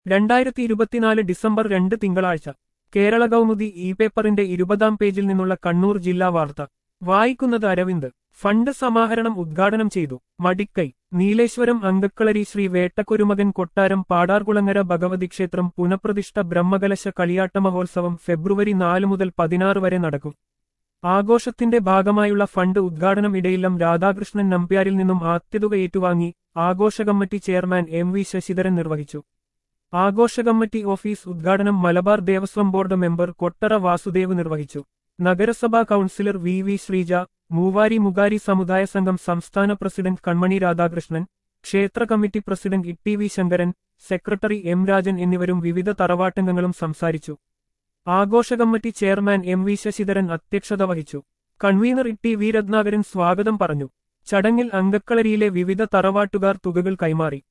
രണ്ടായിരത്തി ഇരുപത്തിനാല് ഡിസംബർ രണ്ട് തിങ്കളാഴ്ച കേരള കൗമുദി ഇ പേപ്പറിന്റെ ഇരുപതാം പേജിൽ നിന്നുള്ള കണ്ണൂർ ജില്ലാ വാർത്ത വായിക്കുന്നത് അരവിന്ദ് ഫണ്ട് സമാഹരണം ഉദ്ഘാടനം ചെയ്തു മടിക്കൈ നീലേശ്വരം അങ്കക്കളരി ശ്രീ വേട്ടക്കുരുമകൻ കൊട്ടാരം പാടാർകുളങ്ങര ഭഗവതി ക്ഷേത്രം പുനഃപ്രതിഷ്ഠ ബ്രഹ്മകലശ കളിയാട്ട മഹോത്സവം ഫെബ്രുവരി നാല് മുതൽ പതിനാറ് വരെ നടക്കും ആഘോഷത്തിന്റെ ഭാഗമായുള്ള ഫണ്ട് ഉദ്ഘാടനം ഇടയില്ലം രാധാകൃഷ്ണൻ നമ്പ്യാരിൽ നിന്നും ആദ്യതുക ഏറ്റുവാങ്ങി ആഘോഷ committee chairman M V Sasidharan നിർവഹിച്ചു ആഘോഷ കമ്മിറ്റി ഓഫീസ് ഉദ്ഘാടനം മലബാർ ദേവസ്വം ബോർഡ് മെമ്പർ കൊട്ടറ വാസുദേവ് നിർവഹിച്ചു നഗരസഭാ councillor V V Sreeja Moovari Mugari സമുദായ സംഘം സംസ്ഥാന പ്രസിഡന്റ് കൺമണി രാധാകൃഷ്ണൻ ക്ഷേത്ര committee president E V Sankaran secretary M Rajan എന്നിവരും വിവിധ തറവാട്ടംഗങ്ങളും സംസാരിച്ചു ആഘോഷ committee chairman M V Sasidharan അധ്യക്ഷത വഹിച്ചു convener E T V Rathnakaran സ്വാഗതം പറഞ്ഞു ചടങ്ങിൽ അങ്കക്കളരിയിലെ വിവിധ തറവാട്ടുകാർ തുകകൾ കൈമാറി